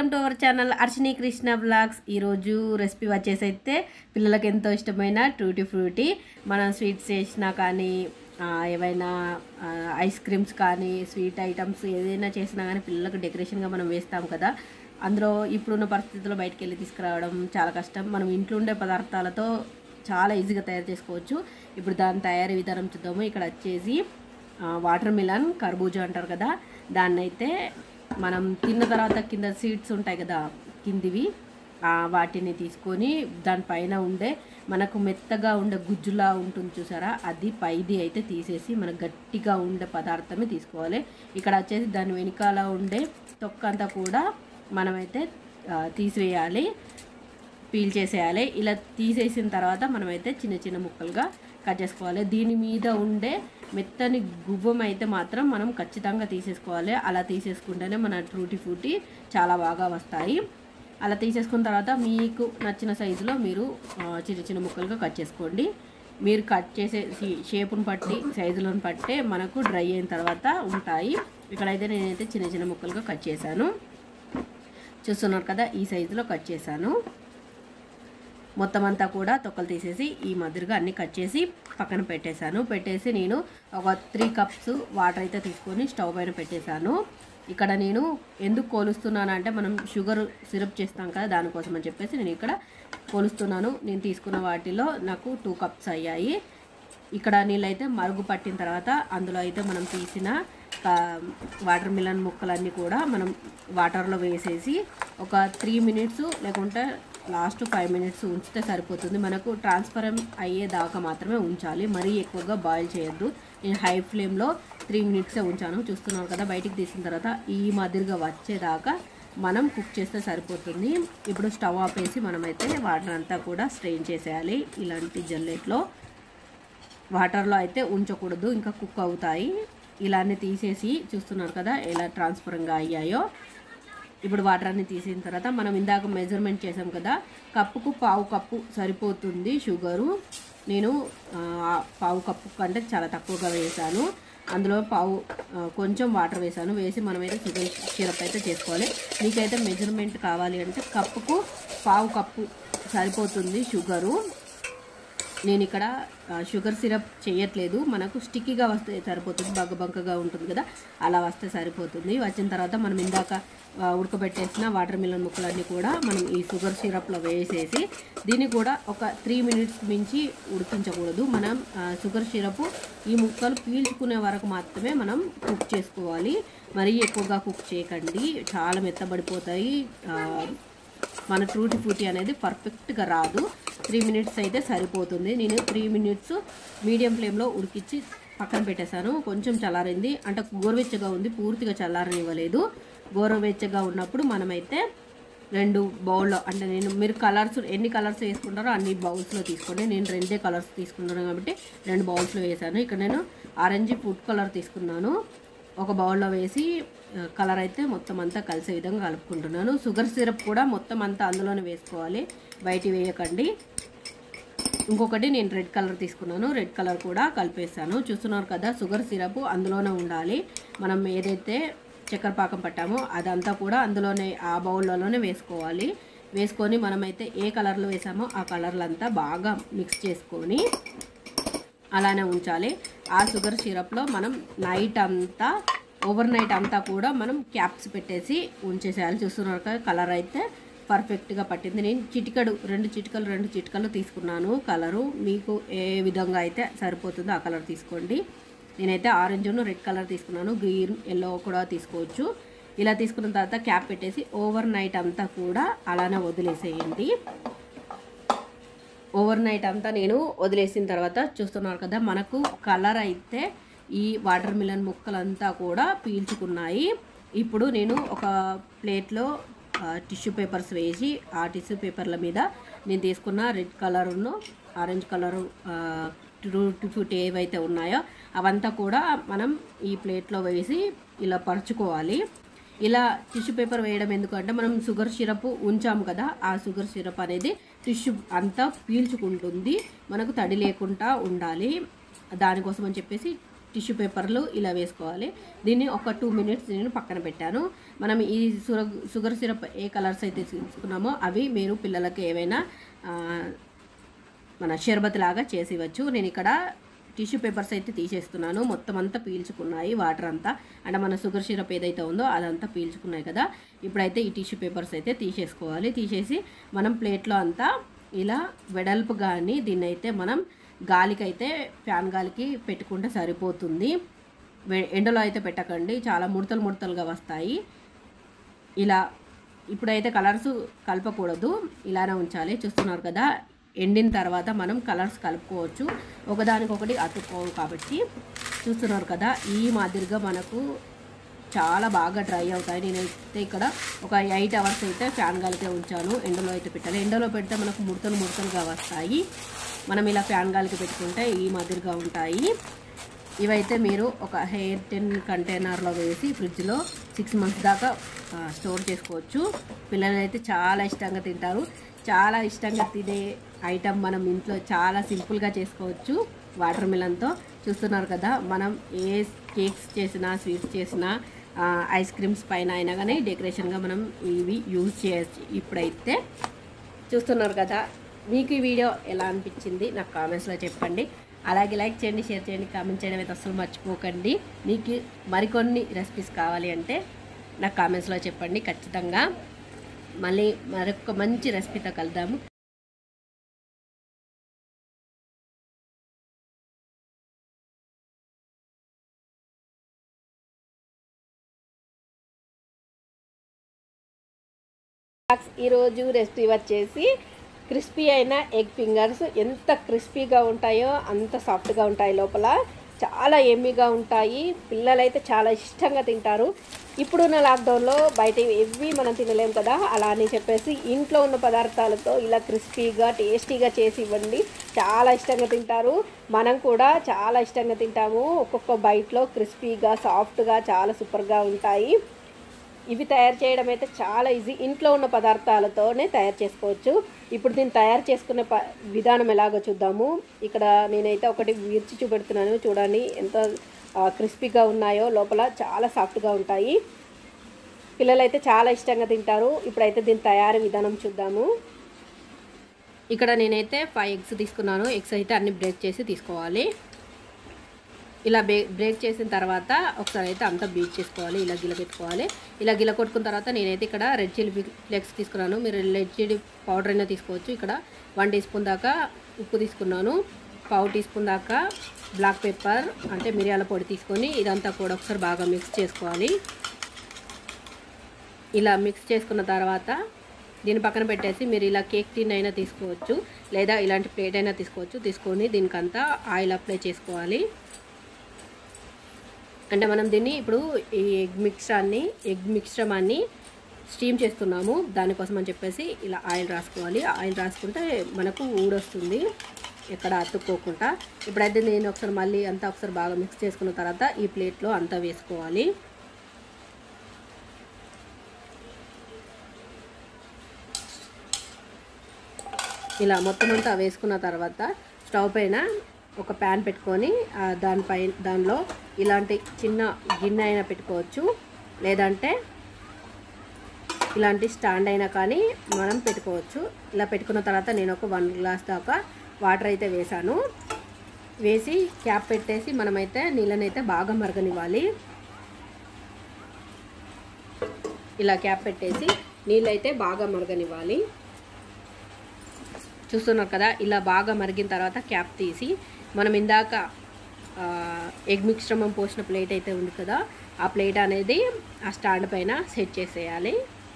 welcome to our channel Arshini Krishna blogs ఈరోజు recipe వచ్చేసి అయితే పిల్లలకి ఎంతో ఇష్టమైన ట్రూటీ ఫ్రూటీ మనం స్వీట్స్ చేసినా కానీ ఆ, ఏవైనా ఆ, ఐస్ క్రీమ్స్ కానీ స్వీట్ ఐటమ్స్ ఏదైనా చేసినా కానీ పిల్లలకు డెకరేషన్గా మనం వేస్తాం కదా అందులో ఇప్పుడున్న పరిస్థితుల్లో బయటికి వెళ్ళి తీసుకురావడం చాలా కష్టం మనం ఇంట్లో ఉండే పదార్థాలతో చాలా ఈజీగా తయారు చేసుకోవచ్చు ఇప్పుడు దాని తయారీ విధానం చూద్దాము ఇక్కడ వచ్చేసి వాటర్ మిలన్ కర్బూజా అంటారు కదా దాన్ని అయితే మనం తిన్న తర్వాత కింద సీడ్స్ ఉంటాయి కదా కిందివి ఆ వాటిని తీసుకొని దానిపైన ఉండే మనకు మెత్తగా ఉండే గుజ్జులా ఉంటుంది చూసారా అది పైది అయితే తీసేసి మనకు గట్టిగా ఉండే పదార్థమే తీసుకోవాలి ఇక్కడ వచ్చేసి దాని వెనకాల ఉండే తొక్క అంతా కూడా మనమైతే ఆ, తీసివేయాలి పీల్ చేసేయాలి ఇలా తీసేసిన తర్వాత మనమైతే చిన్న చిన్న ముక్కలుగా కట్ చేసుకోవాలి దీని మీద ఉండే మెత్తని గువ్వం అయితే మాత్రం మనం ఖచ్చితంగా తీసేసుకోవాలి అలా తీసేసుకుంటేనే మన ట్రూటీ ఫ్రూటీ చాలా బాగా వస్తాయి అలా తీసేసుకున్న తర్వాత మీకు నచ్చిన సైజులో మీరు ఆ, చిన్న చిన్న ముక్కలుగా కట్ చేసుకోండి మీరు కట్ చేసే షీ- షేపును బట్టి సైజులను బట్టే మనకు డ్రై అయిన తర్వాత ఉంటాయి ఇక్కడైతే నేనైతే చిన్న చిన్న ముక్కలుగా కట్ చేశాను చూస్తున్నారు కదా ఈ సైజులో కట్ చేశాను మొత్తం అంతా కూడా తొక్కలు తీసేసి ఈ మాదిరిగా అన్ని కట్ చేసి పక్కన పెట్టేశాను పెట్టేసి నేను ఒక త్రీ కప్స్ వాటర్ అయితే తీసుకొని స్టవ్ పైన పెట్టేశాను ఇక్కడ నేను ఎందుకు కోలుస్తున్నాను అంటే మనం షుగర్ సిరప్ చేస్తాం కదా దానికోసం అని చెప్పేసి నేను ఇక్కడ కోలుస్తున్నాను నేను తీసుకున్న వాటిలో నాకు టూ కప్స్ అయ్యాయి ఇక్కడ నీళ్ళైతే మరుగు పట్టిన తర్వాత అందులో అయితే మనం తీసిన వాటర్ మిలన్ ముక్కలన్నీ కూడా మనం వాటర్లో వేసేసి ఒక త్రీ మినిట్స్ లేకుంటే లాస్ట్ ఫైవ్ మినిట్స్ ఉంచితే సరిపోతుంది మనకు ట్రాన్స్ఫర్ అయ్యేదాకా మాత్రమే ఉంచాలి మరీ ఎక్కువగా బాయిల్ చేయొద్దు నేను హై ఫ్లేమ్లో త్రీ మినిట్సే ఉంచాను చూస్తున్నాను కదా బయటికి తీసిన తర్వాత ఈ మాదిరిగా వచ్చేదాకా మనం కుక్ చేస్తే సరిపోతుంది ఇప్పుడు స్టవ్ ఆపేసి మనమైతే వాటర్ అంతా కూడా స్ట్రెయిన్ చేసేయాలి ఇలాంటి జల్లెట్లో వాటర్లో అయితే ఉంచకూడదు ఇంకా కుక్ అవుతాయి ఇలానే తీసేసి చూస్తున్నారు కదా ఎలా ట్రాన్స్ఫరంగా అయ్యాయో ఇప్పుడు వాటర్ అన్ని తీసిన తర్వాత మనం ఇందాక మెజర్మెంట్ చేసాం కదా కప్పుకు పావు కప్పు సరిపోతుంది షుగరు నేను ఆ, పావు కప్పు కంటే చాలా తక్కువగా వేసాను అందులో పావు ఆ, కొంచెం వాటర్ వేసాను వేసి మనమైతే షుగర్ సిరప్ అయితే చేసుకోవాలి మీకైతే మెజర్మెంట్ కావాలి అంటే కప్పుకు పావు కప్పు సరిపోతుంది షుగరు నేను ఇక్కడ ఆ, షుగర్ సిరప్ చేయట్లేదు మనకు స్టిక్కీగా వస్తే సరిపోతుంది బగ్గ బంకగా ఉంటుంది కదా అలా వస్తే సరిపోతుంది వచ్చిన తర్వాత మనం ఇందాక ఆ, ఉడకబెట్టేసిన వాటర్ మిలన్ ముక్కలన్నీ కూడా మనం ఈ షుగర్ సిరప్లో వేసేసి దీన్ని కూడా ఒక త్రీ మినిట్స్ మించి ఉడికించకూడదు మనం ఆ, షుగర్ సిరప్ ఈ ముక్కలు పీల్చుకునే వరకు మాత్రమే మనం కుక్ చేసుకోవాలి మరీ ఎక్కువగా కుక్ చేయకండి చాలా మెత్తబడిపోతాయి ఆ, మన ట్రూటీ ఫ్రూటీ అనేది పర్ఫెక్ట్గా రాదు త్రీ మినిట్స్ అయితే సరిపోతుంది నేను త్రీ మినిట్స్ మీడియం ఫ్లేమ్లో ఉడికించి పక్కన పెట్టేశాను కొంచెం చల్లారింది అంటే గోరువెచ్చగా ఉంది పూర్తిగా చల్లారనివ్వలేదు గోరువెచ్చగా ఉన్నప్పుడు మనమైతే రెండు బౌల్లో అంటే నేను మీరు కలర్స్ ఎన్ని కలర్స్ వేసుకుంటారో అన్ని బౌల్స్లో తీసుకోండి నేను రెండే కలర్స్ తీసుకున్నాను కాబట్టి రెండు బౌల్స్లో వేసాను ఇక్కడ నేను ఆరెంజ్ ఫుడ్ కలర్ తీసుకున్నాను ఒక బౌల్లో వేసి ఆ, కలర్ అయితే మొత్తం అంతా కలిసే విధంగా కలుపుకుంటున్నాను షుగర్ సిరప్ కూడా మొత్తం అంతా అందులోనే వేసుకోవాలి బయట వేయకండి ఇంకొకటి నేను రెడ్ కలర్ తీసుకున్నాను రెడ్ కలర్ కూడా కలిపేస్తాను చూస్తున్నారు కదా షుగర్ సిరప్ అందులోనే ఉండాలి మనం ఏదైతే చక్కెర పాకం పట్టామో అదంతా కూడా అందులోనే ఆ బౌల్లోనే వేసుకోవాలి వేసుకొని మనమైతే ఏ కలర్లో వేసామో ఆ కలర్లంతా బాగా మిక్స్ చేసుకొని అలానే ఉంచాలి ఆ షుగర్ సిరప్లో మనం నైట్ అంతా ఓవర్ నైట్ అంతా కూడా మనం క్యాప్స్ పెట్టేసి ఉంచేసేయాలి చూస్తున్నారు కదా కలర్ అయితే పర్ఫెక్ట్గా పట్టింది నేను చిటికడు రెండు చిటికలు రెండు చిటికలు తీసుకున్నాను కలరు మీకు ఏ విధంగా అయితే సరిపోతుందో ఆ కలర్ తీసుకోండి నేనైతే ఆరెంజ్ రెడ్ కలర్ తీసుకున్నాను గ్రీన్ ఎల్లో కూడా తీసుకోవచ్చు ఇలా తీసుకున్న తర్వాత క్యాప్ పెట్టేసి ఓవర్ నైట్ అంతా కూడా అలానే వదిలేసేయండి ఓవర్ నైట్ అంతా నేను వదిలేసిన తర్వాత చూస్తున్నారు కదా మనకు కలర్ అయితే ఈ వాటర్ మిలన్ ముక్కలంతా కూడా పీల్చుకున్నాయి ఇప్పుడు నేను ఒక ప్లేట్లో టిష్యూ పేపర్స్ వేసి ఆ టిష్యూ పేపర్ల మీద నేను తీసుకున్న రెడ్ కలర్ను ఆరెంజ్ కలరు టూటీ ఫ్రూట్ ఏవైతే ఉన్నాయో అవంతా కూడా మనం ఈ ప్లేట్లో వేసి ఇలా పరుచుకోవాలి ఇలా టిష్యూ పేపర్ వేయడం ఎందుకంటే మనం షుగర్ సిరప్ ఉంచాము కదా ఆ షుగర్ సిరప్ అనేది టిష్యూ అంతా పీల్చుకుంటుంది మనకు తడి లేకుండా ఉండాలి దానికోసం అని చెప్పేసి టిష్యూ పేపర్లు ఇలా వేసుకోవాలి దీన్ని ఒక టూ మినిట్స్ నేను పక్కన పెట్టాను మనం ఈ సుర షుగర్ సిరప్ ఏ కలర్స్ అయితే తీసుకున్నామో అవి మీరు పిల్లలకి ఏవైనా ఆ, మన షర్బత్ లాగా చేసి ఇవ్వచ్చు నేను ఇక్కడ టిష్యూ పేపర్స్ అయితే తీసేస్తున్నాను మొత్తం అంతా పీల్చుకున్నాయి వాటర్ అంతా అంటే మన షుగర్ సిరప్ ఏదైతే ఉందో అదంతా పీల్చుకున్నాయి కదా ఇప్పుడైతే ఈ టిష్యూ పేపర్స్ అయితే తీసేసుకోవాలి తీసేసి మనం ప్లేట్లో అంతా ఇలా వెడల్పు కానీ దీన్ని అయితే మనం గాలికి అయితే ఫ్యాన్ గాలికి పెట్టుకుంటే సరిపోతుంది వె- ఎండలో అయితే పెట్టకండి చాలా ముడతలు ముడతలుగా వస్తాయి ఇలా ఇప్పుడైతే కలర్స్ కలపకూడదు ఇలానే ఉంచాలి చూస్తున్నారు కదా ఎండిన తర్వాత మనం కలర్స్ కలుపుకోవచ్చు ఒకదానికొకటి అతుక్కోవు కాబట్టి చూస్తున్నారు కదా ఈ మాదిరిగా మనకు చాలా బాగా డ్రై అవుతాయి నేనైతే ఇక్కడ ఒక ఎయిట్ అవర్స్ అయితే ఫ్యాన్ గాలికే ఉంచాను ఎండలో అయితే పెట్టాలి ఎండలో పెడితే మనకు ముడతలు ముడతలుగా వస్తాయి మనం ఇలా ఫ్యాన్ గాలికి పెట్టుకుంటే ఈ మాదిరిగా ఉంటాయి ఇవైతే మీరు ఒక హెయిర్ టెన్ కంటైనర్లో వేసి ఫ్రిడ్జ్లో సిక్స్ మంత్స్ దాకా ఆ, స్టోర్ చేసుకోవచ్చు పిల్లలు అయితే చాలా ఇష్టంగా తింటారు చాలా ఇష్టంగా తినే ఐటమ్ మనం ఇంట్లో చాలా సింపుల్గా చేసుకోవచ్చు వాటర్ మిలన్తో చూస్తున్నారు కదా మనం ఏ కేక్స్ చేసినా స్వీట్స్ చేసినా ఆ, ఐస్ క్రీమ్స్ పైన అయినా కానీ డెకరేషన్గా మనం ఇవి యూజ్ చేయొచ్చు ఇప్పుడైతే చూస్తున్నారు కదా మీకు ఈ వీడియో ఎలా అనిపించింది నాకు కామెంట్స్లో చెప్పండి అలాగే లైక్ చేయండి షేర్ చేయండి కామెంట్ చేయడం అయితే అసలు మర్చిపోకండి మీకు మరికొన్ని రెసిపీస్ కావాలి అంటే నాకు కామెంట్స్లో చెప్పండి ఖచ్చితంగా మళ్ళీ మరొక మంచి రెసిపీతో కలుద్దాము ఈరోజు రెసిపీ వచ్చేసి క్రిస్పీ అయిన ఎగ్ ఫింగర్స్ ఎంత క్రిస్పీగా ఉంటాయో అంత సాఫ్ట్గా ఉంటాయి లోపల చాలా ఎమ్మిగా ఉంటాయి పిల్లలైతే చాలా ఇష్టంగా తింటారు ఇప్పుడున్న లాక్డౌన్లో బయట ఎవ్వి మనం తినలేం కదా అలా అని చెప్పేసి ఇంట్లో ఉన్న పదార్థాలతో ఇలా క్రిస్పీగా టేస్టీగా చేసి ఇవ్వండి చాలా ఇష్టంగా తింటారు మనం కూడా చాలా ఇష్టంగా తింటాము ఒక్కొక్క బైట్లో క్రిస్పీగా సాఫ్ట్గా చాలా సూపర్గా ఉంటాయి ఇవి తయారు చేయడం అయితే చాలా ఈజీ ఇంట్లో ఉన్న పదార్థాలతోనే తయారు చేసుకోవచ్చు ఇప్పుడు దీన్ని తయారు చేసుకునే ప విధానం ఎలాగో చూద్దాము ఇక్కడ నేనైతే ఒకటి విరిచి చూపెడుతున్నాను చూడండి ఎంత క్రిస్పీగా ఉన్నాయో లోపల చాలా సాఫ్ట్గా ఉంటాయి పిల్లలైతే చాలా ఇష్టంగా తింటారు ఇప్పుడైతే దీని తయారీ విధానం చూద్దాము ఇక్కడ నేనైతే ఫైవ్ ఎగ్స్ తీసుకున్నాను ఎగ్స్ అయితే అన్ని బ్రేక్ చేసి తీసుకోవాలి ఇలా బే బ్రేక్ చేసిన తర్వాత ఒకసారి అయితే అంతా బీట్ చేసుకోవాలి ఇలా గిల పెట్టుకోవాలి ఇలా గిల కొట్టుకున్న తర్వాత నేనైతే ఇక్కడ రెడ్ చిల్లీ ఫ్లేక్స్ తీసుకున్నాను మీరు రెడ్ చిల్లీ పౌడర్ అయినా తీసుకోవచ్చు ఇక్కడ వన్ టీ స్పూన్ దాకా ఉప్పు తీసుకున్నాను పావు టీ స్పూన్ దాకా బ్లాక్ పెప్పర్ అంటే మిరియాల పొడి తీసుకొని ఇదంతా కూడా ఒకసారి బాగా మిక్స్ చేసుకోవాలి ఇలా మిక్స్ చేసుకున్న తర్వాత దీన్ని పక్కన పెట్టేసి మీరు ఇలా కేక్ టిన్ అయినా తీసుకోవచ్చు లేదా ఇలాంటి ప్లేట్ అయినా తీసుకోవచ్చు తీసుకొని దీనికంతా ఆయిల్ అప్లై చేసుకోవాలి అంటే మనం దీన్ని ఇప్పుడు ఈ ఎగ్ మిక్స్చర్ని ఎగ్ మిక్స్చమాన్ని స్టీమ్ చేస్తున్నాము దానికోసం అని చెప్పేసి ఇలా ఆయిల్ రాసుకోవాలి ఆయిల్ రాసుకుంటే మనకు ఊడొస్తుంది ఎక్కడ అతుక్కోకుండా ఇప్పుడైతే నేను ఒకసారి మళ్ళీ అంతా ఒకసారి బాగా మిక్స్ చేసుకున్న తర్వాత ఈ ప్లేట్లో అంతా వేసుకోవాలి ఇలా మొత్తం అంతా వేసుకున్న తర్వాత స్టవ్ పైన ఒక ప్యాన్ పెట్టుకొని ఆ, దానిపై దానిలో ఇలాంటి చిన్న గిన్నె అయినా పెట్టుకోవచ్చు లేదంటే ఇలాంటి స్టాండ్ అయినా కానీ మనం పెట్టుకోవచ్చు ఇలా పెట్టుకున్న తర్వాత నేను ఒక వన్ గ్లాస్ దాకా వాటర్ అయితే వేసాను వేసి క్యాప్ పెట్టేసి మనమైతే నీళ్ళనైతే బాగా మరగనివ్వాలి ఇలా క్యాప్ పెట్టేసి నీళ్ళైతే బాగా మరగనివ్వాలి చూస్తున్నారు కదా ఇలా బాగా మరిగిన తర్వాత క్యాప్ తీసి మనం ఇందాక ఆ, ఎగ్ మిక్స్ట్రమం పోసిన ప్లేట్ అయితే ఉంది కదా ఆ ప్లేట్ అనేది ఆ స్టాండ్ పైన సెట్ చేసేయాలి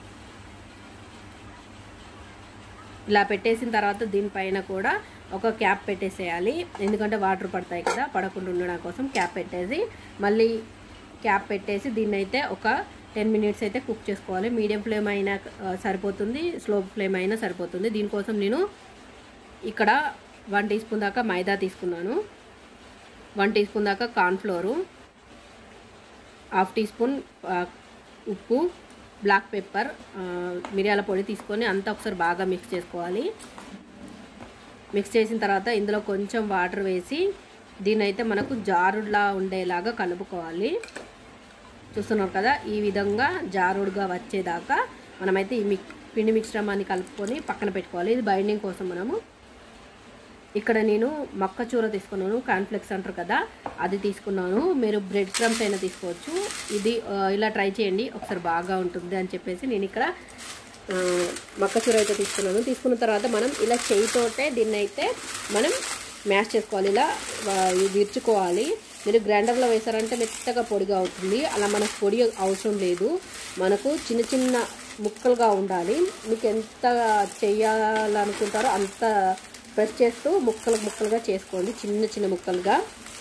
ఇలా పెట్టేసిన తర్వాత దీనిపైన కూడా ఒక క్యాప్ పెట్టేసేయాలి ఎందుకంటే వాటర్ పడతాయి కదా పడకుండా ఉండడం కోసం క్యాప్ పెట్టేసి మళ్ళీ క్యాప్ పెట్టేసి దీన్ని అయితే ఒక టెన్ మినిట్స్ అయితే కుక్ చేసుకోవాలి మీడియం ఫ్లేమ్ అయినా ఆ, సరిపోతుంది స్లో ఫ్లేమ్ అయినా సరిపోతుంది దీనికోసం నేను ఇక్కడ వన్ టీ స్పూన్ దాకా మైదా తీసుకున్నాను వన్ టీ స్పూన్ దాకా కార్న్ఫ్లోరు హాఫ్ టీ స్పూన్ ఆ, ఉప్పు బ్లాక్ పెప్పర్ ఆ, మిరియాల పొడి తీసుకొని అంతా ఒకసారి బాగా మిక్స్ చేసుకోవాలి మిక్స్ చేసిన తర్వాత ఇందులో కొంచెం వాటర్ వేసి దీన్ని అయితే మనకు జారుడులా ఉండేలాగా కలుపుకోవాలి చూస్తున్నారు కదా ఈ విధంగా జారుడుగా వచ్చేదాకా మనమైతే ఈ మిక్ పిండి మిశ్రమాన్ని కలుపుకొని పక్కన పెట్టుకోవాలి ఇది బైండింగ్ కోసం మనము ఇక్కడ నేను మక్క చూర తీసుకున్నాను కాన్ఫ్లెక్స్ అంటారు కదా అది తీసుకున్నాను మీరు బ్రెడ్ క్రమ్స్ అయినా తీసుకోవచ్చు ఇది ఆ, ఇలా ట్రై చేయండి ఒకసారి బాగా ఉంటుంది అని చెప్పేసి నేను ఇక్కడ ఆ, మక్క చూర అయితే తీసుకున్నాను తీసుకున్న తర్వాత మనం ఇలా చేయితోటే దీన్ని అయితే మనం మ్యాష్ చేసుకోవాలి ఇలా ఆ, ఇది విరుచుకోవాలి మీరు గ్రైండర్లో వేసారంటే మెత్తగా పొడిగా అవుతుంది అలా మనకు పొడి అవసరం లేదు మనకు చిన్న చిన్న ముక్కలుగా ఉండాలి మీకు ఎంత చేయాలనుకుంటారో అంత ప్రెస్ చేస్తూ ముక్కలు ముక్కలుగా చేసుకోండి చిన్న చిన్న ముక్కలుగా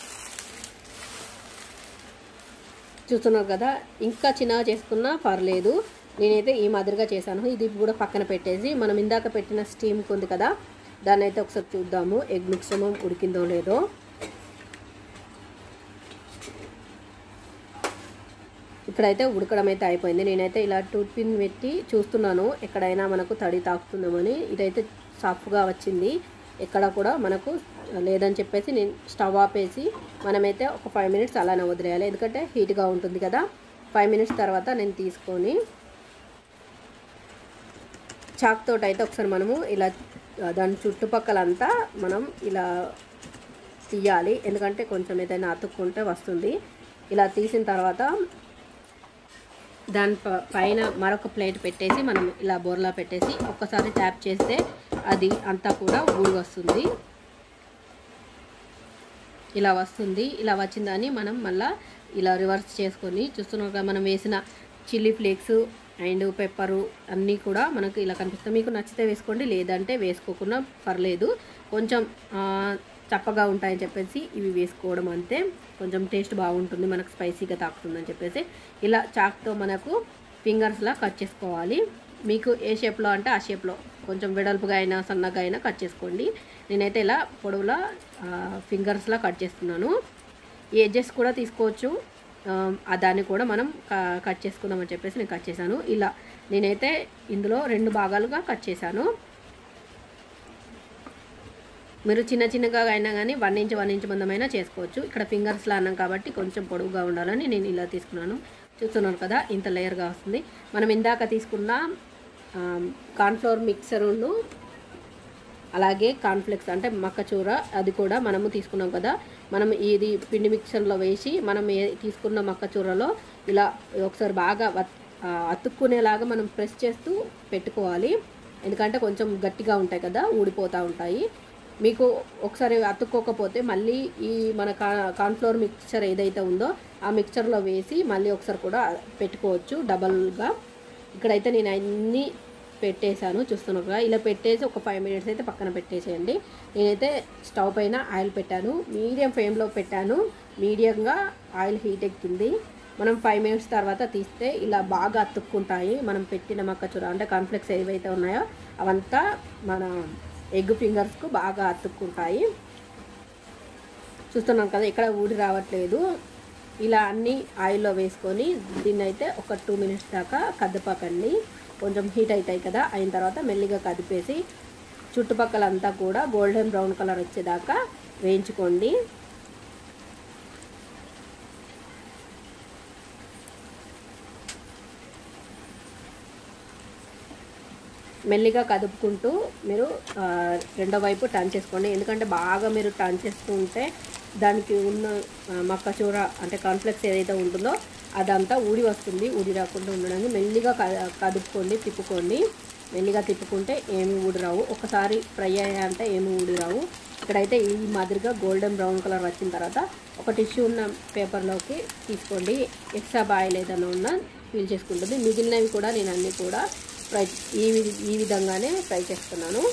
చూస్తున్నారు కదా ఇంకా చిన్నగా చేసుకున్నా పర్లేదు నేనైతే ఈ మాదిరిగా చేశాను ఇది కూడా పక్కన పెట్టేసి మనం ఇందాక పెట్టిన స్టీమ్కి ఉంది కదా దాన్ని అయితే ఒకసారి చూద్దాము ఎగ్ మిక్సమ్ ఉడికిందో లేదో ఇక్కడైతే ఉడకడం అయితే అయిపోయింది నేనైతే ఇలా టూత్ పిన్ పెట్టి చూస్తున్నాను ఎక్కడైనా మనకు తడి తాకుతుందేమని ఇదైతే సాఫ్ట్గా వచ్చింది ఎక్కడ కూడా మనకు లేదని చెప్పేసి నేను స్టవ్ ఆపేసి మనమైతే ఒక ఫైవ్ మినిట్స్ అలానే వదిలేయాలి ఎందుకంటే హీట్గా ఉంటుంది కదా ఫైవ్ మినిట్స్ తర్వాత నేను తీసుకొని చాక్ తోటి అయితే ఒకసారి మనము ఇలా ఆ, దాని చుట్టుపక్కలంతా మనం ఇలా తీయాలి ఎందుకంటే కొంచెం ఏదైనా అతుక్కుంటే వస్తుంది ఇలా తీసిన తర్వాత దాని ప- పైన మరొక ప్లేట్ పెట్టేసి మనం ఇలా బోర్లా పెట్టేసి ఒక్కసారి ట్యాప్ చేస్తే అది అంతా కూడా ఊడి వస్తుంది ఇలా వస్తుంది ఇలా వచ్చిందని మనం మళ్ళా ఇలా రివర్స్ చేసుకొని చూస్తున్నాం కదా మనం వేసిన చిల్లీ ఫ్లేక్స్ అండ్ పెప్పరు అన్నీ కూడా మనకు ఇలా కనిపిస్తాయి మీకు నచ్చితే వేసుకోండి లేదంటే వేసుకోకుండా పర్లేదు కొంచెం ఆ, చప్పగా ఉంటాయని చెప్పేసి ఇవి వేసుకోవడం అంతే కొంచెం టేస్ట్ బాగుంటుంది మనకు స్పైసీగా తాకుతుందని చెప్పేసి ఇలా చాక్తో మనకు ఫింగర్స్లా కట్ చేసుకోవాలి మీకు ఏ షేప్లో అంటే ఆ షేప్లో కొంచెం వెడల్పుగా అయినా సన్నగా అయినా కట్ చేసుకోండి నేనైతే ఇలా పొడవులా ఫింగర్స్లా కట్ చేస్తున్నాను ఈ ఎడ్జెస్ కూడా తీసుకోవచ్చు ఆ, ఆ దాన్ని కూడా మనం క- కట్ చేసుకుందామని చెప్పేసి నేను కట్ చేశాను ఇలా నేనైతే ఇందులో రెండు భాగాలుగా కట్ చేశాను మీరు చిన్న చిన్నగా అయినా కానీ వన్ ఇంచ్ వన్ ఇంచ్ మందమైనా చేసుకోవచ్చు ఇక్కడ ఫింగర్స్లో అన్నాం కాబట్టి కొంచెం పొడవుగా ఉండాలని నేను ఇలా తీసుకున్నాను చూస్తున్నాను కదా ఇంత లేయర్గా వస్తుంది మనం ఇందాక తీసుకున్న కార్న్ఫ్లోర్ మిక్సర్ను అలాగే కాన్ఫ్లెక్స్ అంటే మక్కచూర అది కూడా మనము తీసుకున్నాం కదా మనం ఇది పిండి మిక్సర్లో వేసి మనం ఏ తీసుకున్న మక్కచూరలో ఇలా ఒకసారి బాగా వత్- ఆ, అతుక్కునేలాగా మనం ప్రెస్ చేస్తూ పెట్టుకోవాలి ఎందుకంటే కొంచెం గట్టిగా ఉంటాయి కదా ఊడిపోతూ ఉంటాయి మీకు ఒకసారి అతుక్కోకపోతే మళ్ళీ ఈ మన కా కార్న్ఫ్లోర్ మిక్చర్ ఏదైతే ఉందో ఆ మిక్చర్లో వేసి మళ్ళీ ఒకసారి కూడా పెట్టుకోవచ్చు డబల్గా ఇక్కడైతే నేను అన్నీ పెట్టేశాను చూస్తున్నాను కదా ఇలా పెట్టేసి ఒక ఫైవ్ మినిట్స్ అయితే పక్కన పెట్టేసేయండి నేనైతే స్టవ్ పైన ఆయిల్ పెట్టాను మీడియం ఫ్లేమ్లో పెట్టాను మీడియంగా ఆయిల్ హీట్ ఎక్కింది మనం ఫైవ్ మినిట్స్ తర్వాత తీస్తే ఇలా బాగా అతుక్కుంటాయి మనం పెట్టిన మక్కచూర అంటే కాన్ఫ్లెక్స్ ఏవైతే ఉన్నాయో అవంతా మన ఎగ్ ఫింగర్స్కు బాగా అతుక్కుంటాయి చూస్తున్నాం కదా ఇక్కడ ఊడి రావట్లేదు ఇలా అన్ని ఆయిల్లో వేసుకొని దీన్ని అయితే ఒక టూ మినిట్స్ దాకా కదపకండి కొంచెం హీట్ అవుతాయి కదా అయిన తర్వాత మెల్లిగా కదిపేసి చుట్టుపక్కల అంతా కూడా గోల్డెన్ బ్రౌన్ కలర్ వచ్చేదాకా వేయించుకోండి మెల్లిగా కదుపుకుంటూ మీరు ఆ, రెండో వైపు టర్న్ చేసుకోండి ఎందుకంటే బాగా మీరు టర్న్ చేస్తూ ఉంటే దానికి ఉన్న ఆ, మక్కచూర అంటే కాన్ఫ్లెక్స్ ఏదైతే ఉంటుందో అదంతా ఊడి వస్తుంది ఊడి రాకుండా ఉండడానికి మెల్లిగా క- కదుపుకోండి తిప్పుకోండి మెల్లిగా తిప్పుకుంటే ఏమి ఊడి రావు ఒకసారి ఫ్రై అయ్యాయంటే ఏమి ఊడి రావు ఇక్కడైతే ఈ మాదిరిగా గోల్డెన్ బ్రౌన్ కలర్ వచ్చిన తర్వాత ఒక టిష్యూ ఉన్న పేపర్లోకి తీసుకోండి ఎక్స్ట్రా ఆయిల్ ఏదైనా ఉన్నా ఫీల్ చేసుకుంటుంది మిగిలినవి కూడా నేను అన్నీ కూడా ఫ్రై ఈ వి- ఈ విధంగానే ఫ్రై చేస్తున్నాను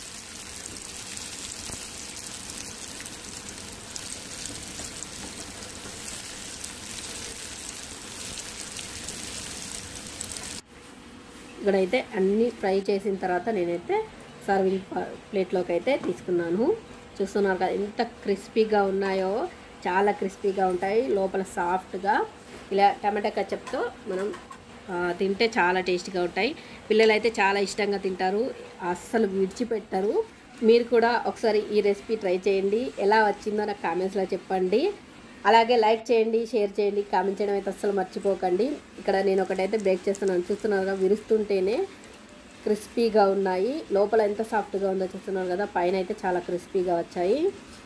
ఇక్కడైతే అన్నీ ఫ్రై చేసిన తర్వాత నేనైతే సర్వింగ్ ప- ప్లేట్లోకి అయితే తీసుకున్నాను చూస్తున్నారు కదా ఎంత క్రిస్పీగా ఉన్నాయో చాలా క్రిస్పీగా ఉంటాయి లోపల సాఫ్ట్గా ఇలా టమాటా కచప్తో మనం ఆ, తింటే చాలా టేస్టీగా ఉంటాయి పిల్లలు అయితే చాలా ఇష్టంగా తింటారు అస్సలు విడిచిపెట్టరు మీరు కూడా ఒకసారి ఈ రెసిపీ ట్రై చేయండి ఎలా వచ్చిందో నాకు కామెంట్స్లో చెప్పండి అలాగే లైక్ చేయండి షేర్ చేయండి కామెంట్ చేయడం అయితే అస్సలు మర్చిపోకండి ఇక్కడ నేను ఒకటైతే బ్రేక్ చేస్తున్నాను చూస్తున్నారు కదా విరుస్తుంటేనే క్రిస్పీగా ఉన్నాయి లోపల ఎంత సాఫ్ట్గా ఉందో చూస్తున్నారు కదా పైన అయితే చాలా క్రిస్పీగా వచ్చాయి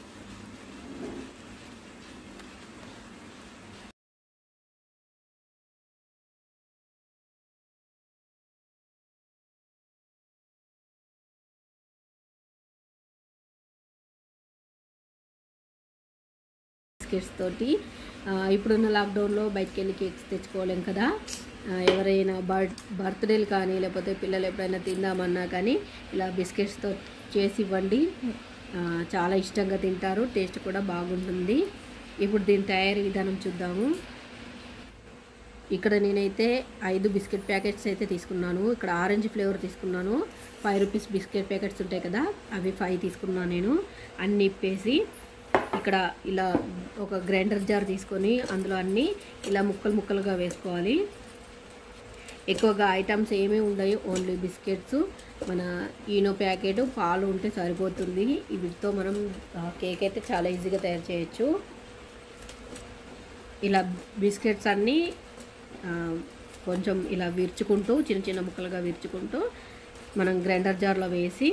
బిస్కెట్స్ తోటి ఆ, ఇప్పుడున్న లాక్డౌన్లో బయటికి వెళ్ళి కేక్స్ తెచ్చుకోలేం కదా ఆ, ఎవరైనా బర్త్ బర్త్డేలు కానీ లేకపోతే పిల్లలు ఎప్పుడైనా తిందామన్నా కానీ ఇలా బిస్కెట్స్తో చేసి ఇవ్వండి ఆ, చాలా ఇష్టంగా తింటారు టేస్ట్ కూడా బాగుంటుంది ఇప్పుడు దీని తయారీ విధానం చూద్దాము ఇక్కడ నేనైతే ఐదు బిస్కెట్ ప్యాకెట్స్ అయితే తీసుకున్నాను ఇక్కడ ఆరెంజ్ ఫ్లేవర్ తీసుకున్నాను ఫైవ్ రూపీస్ బిస్కెట్ ప్యాకెట్స్ ఉంటాయి కదా అవి ఫైవ్ తీసుకున్నాను నేను అన్ని ఇప్పేసి ఇక్కడ ఇలా ఒక గ్రైండర్ జార్ తీసుకొని అందులో అన్నీ ఇలా ముక్కలు ముక్కలుగా వేసుకోవాలి ఎక్కువగా ఐటమ్స్ ఏమీ ఉండవు ఓన్లీ బిస్కెట్స్ మన ఈనో ప్యాకెట్ పాలు ఉంటే సరిపోతుంది వీటితో మనం ఆ, కేక్ అయితే చాలా ఈజీగా తయారు చేయొచ్చు ఇలా బిస్కెట్స్ అన్నీ ఆ, కొంచెం ఇలా విరుచుకుంటూ చిన్న చిన్న ముక్కలుగా విరుచుకుంటూ మనం గ్రైండర్ జార్లో వేసి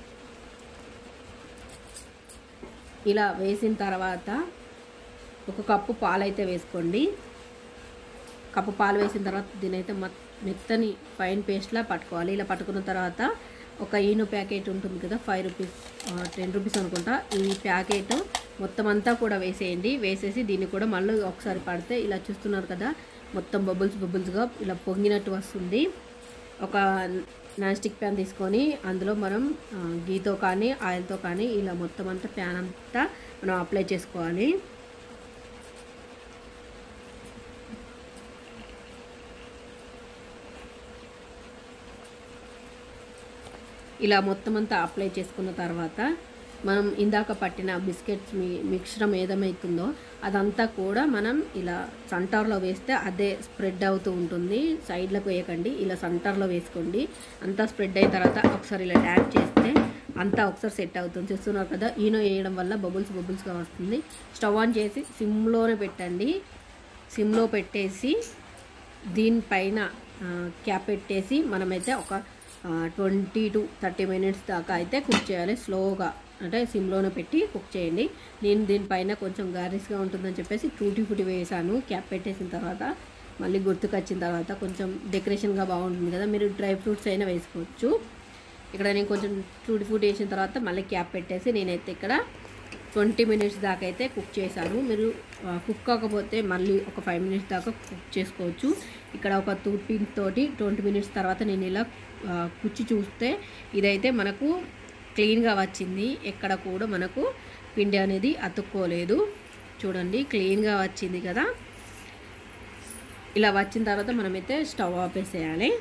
ఇలా వేసిన తర్వాత ఒక కప్పు పాలు అయితే వేసుకోండి కప్పు పాలు వేసిన తర్వాత దీని అయితే మెత్తని ఫైన్ పేస్ట్లా పట్టుకోవాలి ఇలా పట్టుకున్న తర్వాత ఒక ఈను ప్యాకెట్ ఉంటుంది కదా ఫైవ్ రూపీస్ టెన్ రూపీస్ అనుకుంటా ఈ ప్యాకెట్ మొత్తం అంతా కూడా వేసేయండి వేసేసి దీన్ని కూడా మళ్ళీ ఒకసారి పడితే ఇలా చూస్తున్నారు కదా మొత్తం బబుల్స్ బబుల్స్గా ఇలా పొంగినట్టు వస్తుంది ఒక నాన్ స్టిక్ ప్యాన్ తీసుకొని అందులో మనం ఆ, గీతో కానీ ఆయిల్తో కానీ ఇలా మొత్తం అంతా ప్యాన్ అంతా మనం అప్లై చేసుకోవాలి ఇలా మొత్తం అంతా అప్లై చేసుకున్న తర్వాత మనం ఇందాక పట్టిన బిస్కెట్స్ మీ మిక్చరం ఏదమైతుందో అదంతా కూడా మనం ఇలా సంటార్లో వేస్తే అదే స్ప్రెడ్ అవుతూ ఉంటుంది సైడ్లకు వేయకండి ఇలా సంటార్లో వేసుకోండి అంతా స్ప్రెడ్ అయిన తర్వాత ఒకసారి ఇలా ట్యాప్ చేస్తే అంతా ఒకసారి సెట్ అవుతుంది చూస్తున్నారు కదా ఈనో వేయడం వల్ల బబుల్స్ బబుల్స్గా వస్తుంది స్టవ్ ఆన్ చేసి సిమ్లోనే పెట్టండి సిమ్లో పెట్టేసి దీనిపైన ఆ, క్యాప్ పెట్టేసి మనమైతే ఒక ట్వంటీ టు థర్టీ మినిట్స్ దాకా అయితే కుక్ చేయాలి స్లోగా అంటే సిమ్లోనే పెట్టి కుక్ చేయండి నేను దీనిపైన కొంచెం గార్నిష్గా ఉంటుందని చెప్పేసి టూటీ ఫుటీ వేసాను క్యాప్ పెట్టేసిన తర్వాత మళ్ళీ గుర్తుకొచ్చిన తర్వాత కొంచెం డెకరేషన్గా బాగుంటుంది కదా మీరు డ్రై ఫ్రూట్స్ అయినా వేసుకోవచ్చు ఇక్కడ నేను కొంచెం టూటీ ఫుడ్ వేసిన తర్వాత మళ్ళీ క్యాప్ పెట్టేసి నేనైతే ఇక్కడ ట్వంటీ మినిట్స్ దాకా అయితే కుక్ చేశాను మీరు ఆ, కుక్ కాకపోతే మళ్ళీ ఒక ఫైవ్ మినిట్స్ దాకా కుక్ చేసుకోవచ్చు ఇక్కడ ఒక టూ పిన్ తోటి ట్వంటీ మినిట్స్ తర్వాత నేను ఇలా ఆ, కుచ్చి చూస్తే ఇదైతే మనకు క్లీన్గా వచ్చింది ఎక్కడ కూడా మనకు పిండి అనేది అతుక్కోలేదు చూడండి క్లీన్గా వచ్చింది కదా ఇలా వచ్చిన తర్వాత మనమైతే స్టవ్ ఆపేసేయాలి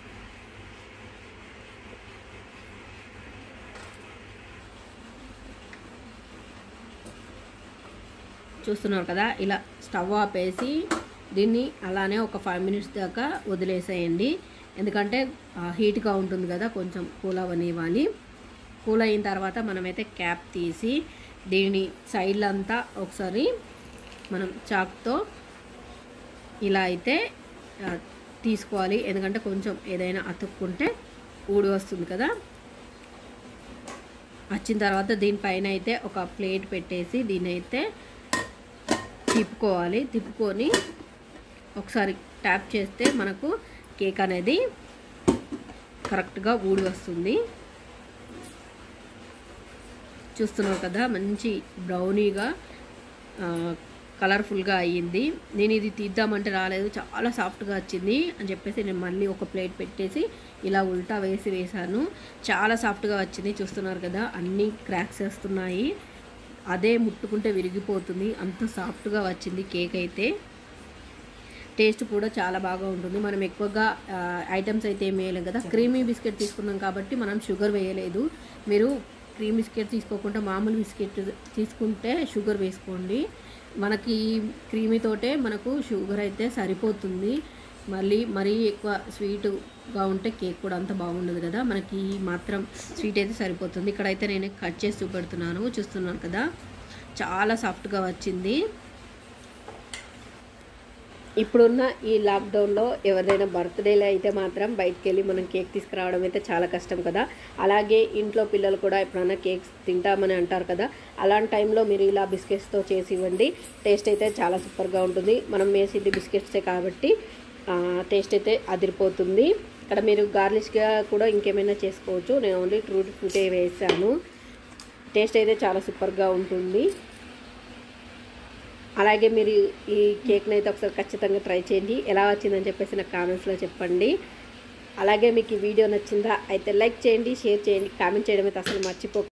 చూస్తున్నారు కదా ఇలా స్టవ్ ఆపేసి దీన్ని అలానే ఒక ఫైవ్ మినిట్స్ దాకా వదిలేసేయండి ఎందుకంటే ఆ, హీట్గా ఉంటుంది కదా కొంచెం కూల్ అవ్వనివ్వాలి కూల్ అయిన తర్వాత మనమైతే క్యాప్ తీసి దీని సైడ్లంతా ఒకసారి మనం చాక్తో ఇలా అయితే ఆ, తీసుకోవాలి ఎందుకంటే కొంచెం ఏదైనా అతుక్కుంటే ఊడి వస్తుంది కదా వచ్చిన తర్వాత దీనిపైన అయితే ఒక ప్లేట్ పెట్టేసి దీన్ని అయితే తిప్పుకోవాలి తిప్పుకొని ఒకసారి ట్యాప్ చేస్తే మనకు కేక్ అనేది కరెక్ట్గా ఊడి వస్తుంది చూస్తున్నారు కదా మంచి బ్రౌనీగా కలర్ఫుల్గా అయ్యింది నేను ఇది తీద్దామంటే రాలేదు చాలా సాఫ్ట్గా వచ్చింది అని చెప్పేసి నేను మళ్ళీ ఒక ప్లేట్ పెట్టేసి ఇలా ఉల్టా వేసి వేశాను చాలా సాఫ్ట్గా వచ్చింది చూస్తున్నారు కదా అన్నీ క్రాక్స్ వస్తున్నాయి అదే ముట్టుకుంటే విరిగిపోతుంది అంత సాఫ్ట్గా వచ్చింది కేక్ అయితే టేస్ట్ కూడా చాలా బాగా ఉంటుంది మనం ఎక్కువగా ఐటమ్స్ అయితే ఏం వేయలేం కదా క్రీమీ బిస్కెట్ తీసుకున్నాం కాబట్టి మనం షుగర్ వేయలేదు మీరు క్రీమ్ బిస్కెట్ తీసుకోకుండా మామూలు బిస్కెట్ తీసుకుంటే షుగర్ వేసుకోండి మనకి క్రీమీతోటే మనకు షుగర్ అయితే సరిపోతుంది మళ్ళీ మరీ ఎక్కువ స్వీట్గా ఉంటే కేక్ కూడా అంత బాగుండదు కదా మనకి మాత్రం స్వీట్ అయితే సరిపోతుంది ఇక్కడైతే నేను కట్ చేసి చూపెడుతున్నాను చూస్తున్నాను కదా చాలా సాఫ్ట్గా వచ్చింది ఇప్పుడున్న ఈ లాక్డౌన్లో ఎవరిదైనా బర్త్డేలో అయితే మాత్రం బయటికి వెళ్ళి మనం కేక్ తీసుకురావడం అయితే చాలా కష్టం కదా అలాగే ఇంట్లో పిల్లలు కూడా ఎప్పుడైనా కేక్స్ తింటామని అంటారు కదా అలాంటి టైంలో మీరు ఇలా బిస్కెట్స్తో చేసి ఇవ్వండి టేస్ట్ అయితే చాలా సూపర్గా ఉంటుంది మనం వేసింది బిస్కెట్సే కాబట్టి టేస్ట్ అయితే అదిరిపోతుంది ఇక్కడ మీరు గార్లిష్గా కూడా ఇంకేమైనా చేసుకోవచ్చు నేను ఓన్లీ ట్రూట్ ఫ్రూటే వేసాను టేస్ట్ అయితే చాలా సూపర్గా ఉంటుంది అలాగే మీరు ఈ కేక్ని అయితే ఒకసారి ఖచ్చితంగా ట్రై చేయండి ఎలా వచ్చిందని చెప్పేసి నాకు కామెంట్స్లో చెప్పండి అలాగే మీకు ఈ వీడియో నచ్చిందా అయితే లైక్ చేయండి షేర్ చేయండి కామెంట్ చేయడం అయితే అసలు మర్చిపో